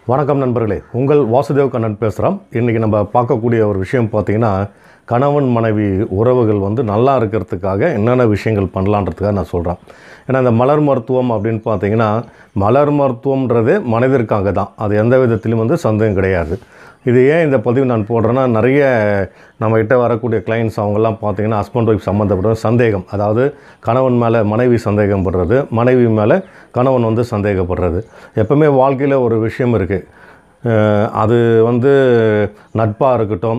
வணக்கம் நண்பர்களே உங்கள் வாசுதேவ் கண்ணன் பேசுகிறோம் இன்றைக்கி நம்ம பார்க்கக்கூடிய ஒரு விஷயம் பார்த்தீங்கன்னா கணவன் மனைவி உறவுகள் வந்து நல்லா இருக்கிறதுக்காக என்னென்ன விஷயங்கள் பண்ணலான்றதுக்காக நான் சொல்கிறேன் ஏன்னா இந்த மலர் மருத்துவம் அப்படின்னு பார்த்தீங்கன்னா மலர் மருத்துவம்ன்றது மனிதருக்காக தான் அது எந்த விதத்திலும் வந்து சந்தேகம் கிடையாது இது ஏன் இந்த பதிவு நான் போடுறேன்னா நிறைய நம்மகிட்ட வரக்கூடிய கிளைண்ட்ஸ் அவங்கெல்லாம் பார்த்தீங்கன்னா ஹஸ்பண்ட் ஒய்ஃப் சம்மந்தப்பட்ட சந்தேகம் அதாவது கணவன் மேலே மனைவி சந்தேகப்படுறது மனைவி மேலே கணவன் வந்து சந்தேகப்படுறது எப்பவுமே வாழ்க்கையில் ஒரு விஷயம் இருக்குது அது வந்து நட்பாக இருக்கட்டும்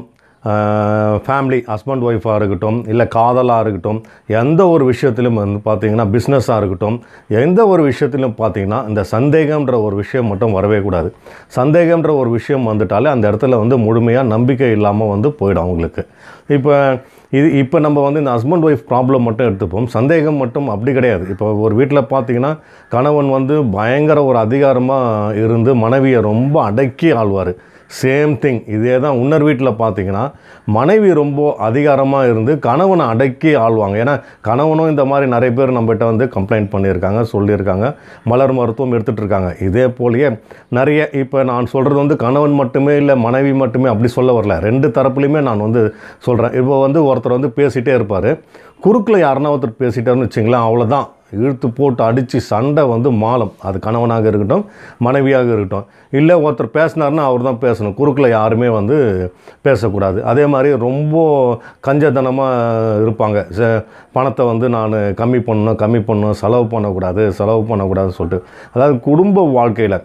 ஃபேமிலி ஹஸ்பண்ட் ஒய்ஃபாக இருக்கட்டும் இல்லை காதலாக இருக்கட்டும் எந்த ஒரு விஷயத்திலும் வந்து பார்த்தீங்கன்னா பிஸ்னஸாக இருக்கட்டும் எந்த ஒரு விஷயத்திலும் பார்த்தீங்கன்னா இந்த சந்தேகம்ன்ற ஒரு விஷயம் மட்டும் வரவே கூடாது சந்தேகம்ன்ற ஒரு விஷயம் வந்துட்டாலே அந்த இடத்துல வந்து முழுமையாக நம்பிக்கை இல்லாமல் வந்து போயிடும் அவங்களுக்கு இப்போ இது இப்போ நம்ம வந்து இந்த ஹஸ்பண்ட் ஒய்ஃப் ப்ராப்ளம் மட்டும் எடுத்துப்போம் சந்தேகம் மட்டும் அப்படி கிடையாது இப்போ ஒரு வீட்டில் பார்த்தீங்கன்னா கணவன் வந்து பயங்கர ஒரு அதிகாரமாக இருந்து மனைவியை ரொம்ப அடக்கி ஆள்வார் சேம் திங் இதே தான் உன்னர் வீட்டில் பார்த்தீங்கன்னா மனைவி ரொம்ப அதிகாரமாக இருந்து கணவனை அடக்கி ஆள்வாங்க ஏன்னா கணவனும் இந்த மாதிரி நிறைய பேர் நம்மகிட்ட வந்து கம்ப்ளைண்ட் பண்ணியிருக்காங்க சொல்லியிருக்காங்க மலர் மருத்துவம் எடுத்துகிட்டு இருக்காங்க இதே போலயே நிறைய இப்போ நான் சொல்கிறது வந்து கணவன் மட்டுமே இல்லை மனைவி மட்டுமே அப்படி சொல்ல வரல ரெண்டு தரப்புலையுமே நான் வந்து சொல்கிறேன் இப்போ வந்து ஒருத்தர் வந்து பேசிகிட்டே இருப்பார் குறுக்கில் யாருன்னா ஒருத்தர் பேசிட்டாருன்னு வச்சுங்களேன் அவ்வளோதான் இழுத்து போட்டு அடித்து சண்டை வந்து மாலம் அது கணவனாக இருக்கட்டும் மனைவியாக இருக்கட்டும் இல்லை ஒருத்தர் பேசினார்னா அவர் தான் பேசணும் குறுக்கில் யாருமே வந்து பேசக்கூடாது அதே மாதிரி ரொம்ப கஞ்சத்தனமாக இருப்பாங்க ச- பணத்தை வந்து நான் கம்மி பண்ணணும் கம்மி பண்ணணும் செலவு பண்ணக்கூடாது செலவு பண்ணக்கூடாதுன்னு சொல்லிட்டு அதாவது குடும்ப வாழ்க்கையில்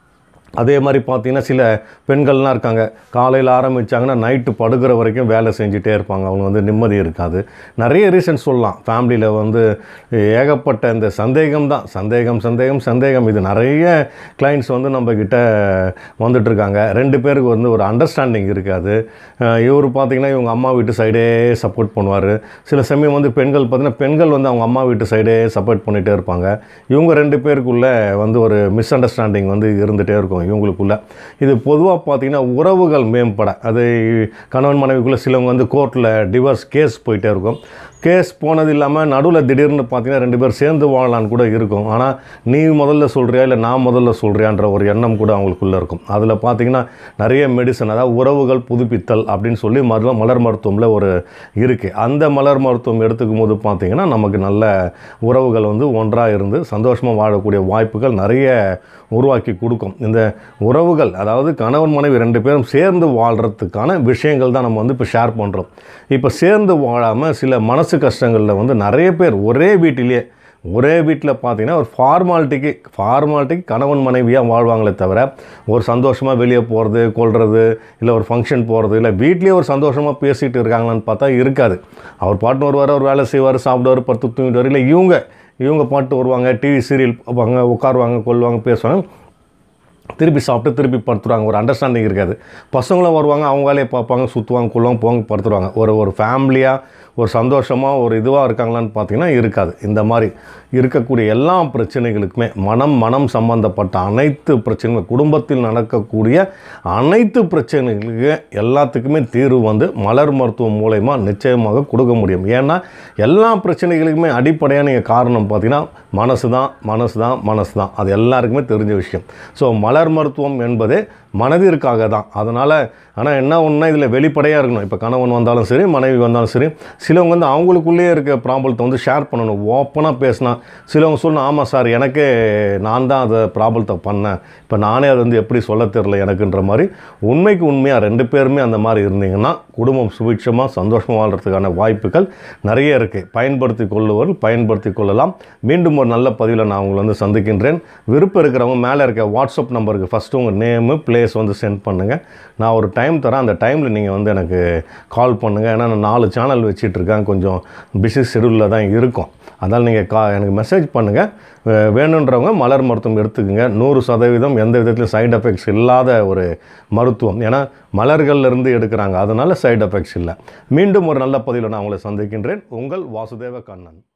அதே மாதிரி பார்த்தீங்கன்னா சில பெண்கள்லாம் இருக்காங்க காலையில் ஆரம்பித்தாங்கன்னா நைட்டு படுக்கிற வரைக்கும் வேலை செஞ்சுட்டே இருப்பாங்க அவங்க வந்து நிம்மதி இருக்காது நிறைய ரீசன் சொல்லலாம் ஃபேமிலியில் வந்து ஏகப்பட்ட இந்த சந்தேகம் தான் சந்தேகம் சந்தேகம் சந்தேகம் இது நிறைய கிளைண்ட்ஸ் வந்து நம்மக்கிட்ட வந்துட்டுருக்காங்க ரெண்டு பேருக்கு வந்து ஒரு அண்டர்ஸ்டாண்டிங் இருக்காது இவர் பார்த்தீங்கன்னா இவங்க அம்மா வீட்டு சைடே சப்போர்ட் பண்ணுவார் சில சமயம் வந்து பெண்கள் பார்த்தீங்கன்னா பெண்கள் வந்து அவங்க அம்மா வீட்டு சைடே சப்போர்ட் பண்ணிகிட்டே இருப்பாங்க இவங்க ரெண்டு பேருக்குள்ளே வந்து ஒரு மிஸ் அண்டர்ஸ்டாண்டிங் வந்து இருந்துகிட்டே இருக்கும் இவங்களுக்குள்ள இது பொதுவாக பார்த்தீங்கன்னா உறவுகள் மேம்பட அது கணவன் மனைவிக்குள்ளே சிலவங்க வந்து கோர்ட்டில் டிவோர்ஸ் கேஸ் போயிட்டே இருக்கும் கேஸ் போனது இல்லாமல் நடுவில் திடீர்னு பார்த்தீங்கன்னா ரெண்டு பேர் சேர்ந்து வாழலான்னு கூட இருக்கும் ஆனால் நீ முதல்ல சொல்கிறியா இல்லை நான் முதல்ல சொல்கிறியான்ற ஒரு எண்ணம் கூட அவங்களுக்குள்ளே இருக்கும் அதில் பார்த்தீங்கன்னா நிறைய மெடிசன் அதாவது உறவுகள் புதுப்பித்தல் அப்படின்னு சொல்லி மலர் மலர் மருத்துவமில் ஒரு இருக்குது அந்த மலர் மருத்துவம் எடுத்துக்கும் போது பார்த்தீங்கன்னா நமக்கு நல்ல உறவுகள் வந்து ஒன்றாக இருந்து சந்தோஷமாக வாழக்கூடிய வாய்ப்புகள் நிறைய உருவாக்கி கொடுக்கும் இந்த உறவுகள் அதாவது கணவன் மனைவி ரெண்டு பேரும் சேர்ந்து வாழ்கிறதுக்கான விஷயங்கள் தான் நம்ம வந்து இப்போ ஷேர் பண்ணுறோம் இப்போ சேர்ந்து வாழாமல் சில மனசு கஷ்டங்களில் வந்து நிறைய பேர் ஒரே வீட்டிலேயே ஒரே வீட்டில் பார்த்தீங்கன்னா ஒரு ஃபார்மாலிட்டிக்கு ஃபார்மாலிட்டிக்கு கணவன் மனைவியாக வாழ்வாங்களே தவிர ஒரு சந்தோஷமாக வெளியே போகிறது கொள்வது இல்லை ஒரு ஃபங்க்ஷன் போகிறது இல்லை வீட்லேயே ஒரு சந்தோஷமாக பேசிகிட்டு இருக்காங்களான்னு பார்த்தா இருக்காது அவர் பாட்டு வருவார் அவர் வேலை செய்வார் சாப்பிடுவார் படுத்து தூங்கிட்டு இல்லை இவங்க இவங்க பாட்டு வருவாங்க டிவி சீரியல் பார்ப்பாங்க உட்காருவாங்க கொள்வாங்க பேசுவாங்க திருப்பி சாப்பிட்டு திருப்பி படுத்துருவாங்க ஒரு அண்டர்ஸ்டாண்டிங் இருக்காது பசங்களும் வருவாங்க அவங்க வேலையை பார்ப்பாங்க சுற்றுவாங்க கொள்வாங்க போவாங்க படுத்துருவாங்க ஒரு ஒரு ஃபேமிலியாக ஒரு சந்தோஷமாக ஒரு இதுவாக இருக்காங்களான்னு பார்த்தீங்கன்னா இருக்காது இந்த மாதிரி இருக்கக்கூடிய எல்லா பிரச்சனைகளுக்குமே மனம் மனம் சம்பந்தப்பட்ட அனைத்து பிரச்சனைகள் குடும்பத்தில் நடக்கக்கூடிய அனைத்து பிரச்சனைகளுக்கு எல்லாத்துக்குமே தீர்வு வந்து மலர் மருத்துவம் மூலயமா நிச்சயமாக கொடுக்க முடியும் ஏன்னா எல்லா பிரச்சனைகளுக்குமே அடிப்படையான நீங்கள் காரணம் பார்த்தீங்கன்னா மனசு தான் மனசு தான் மனசு தான் அது எல்லாருக்குமே தெரிஞ்ச விஷயம் ஸோ மலர் மருத்துவம் என்பதே மனதிற்காக தான் அதனால் ஆனால் என்ன ஒன்றா இதில் வெளிப்படையாக இருக்கணும் இப்போ கணவன் வந்தாலும் சரி மனைவி வந்தாலும் சரி சிலவங்க வந்து அவங்களுக்குள்ளேயே இருக்க ப்ராப்ளத்தை வந்து ஷேர் பண்ணணும் ஓப்பனாக பேசினா சிலவங்க சொல்லணும் ஆமாம் சார் எனக்கே நான் தான் அதை ப்ராப்ளத்தை பண்ணேன் இப்போ நானே அதை வந்து எப்படி சொல்ல தெரில எனக்குன்ற மாதிரி உண்மைக்கு உண்மையாக ரெண்டு பேருமே அந்த மாதிரி இருந்தீங்கன்னா குடும்பம் சுபிட்சமாக சந்தோஷமாக வாழ்கிறதுக்கான வாய்ப்புகள் நிறைய இருக்குது பயன்படுத்தி கொள்ளுவர் பயன்படுத்தி கொள்ளலாம் மீண்டும் ஒரு நல்ல பதிவில் நான் உங்களை வந்து சந்திக்கின்றேன் விருப்பம் இருக்கிறவங்க மேலே இருக்க வாட்ஸ்அப் நம்பருக்கு ஃபஸ்ட்டு உங்கள் நேமு பிளேஸ் வந்து சென்ட் பண்ணுங்கள் நான் ஒரு டைம் தரேன் அந்த டைமில் நீங்கள் வந்து எனக்கு கால் பண்ணுங்கள் ஏன்னா நான் நாலு சேனல் வச்சிட்டு இருக்கேன் கொஞ்சம் பிஸி ஷெடியூலில் தான் இருக்கும் அதனால் நீங்கள் கா எனக்கு மெசேஜ் பண்ணுங்கள் வே- வேணுன்றவங்க மலர் மருத்துவம் எடுத்துக்கோங்க நூறு சதவீதம் எந்த விதத்திலும் சைடு எஃபெக்ட்ஸ் இல்லாத ஒரு மருத்துவம் ஏன்னா மலர்கள்ல இருந்து எடுக்கிறாங்க அதனால் சைடு எஃபெக்ட்ஸ் இல்லை மீண்டும் ஒரு நல்ல பதிவில் நான் உங்களை சந்திக்கின்றேன் உங்கள் வாசுதேவ கண்ணன்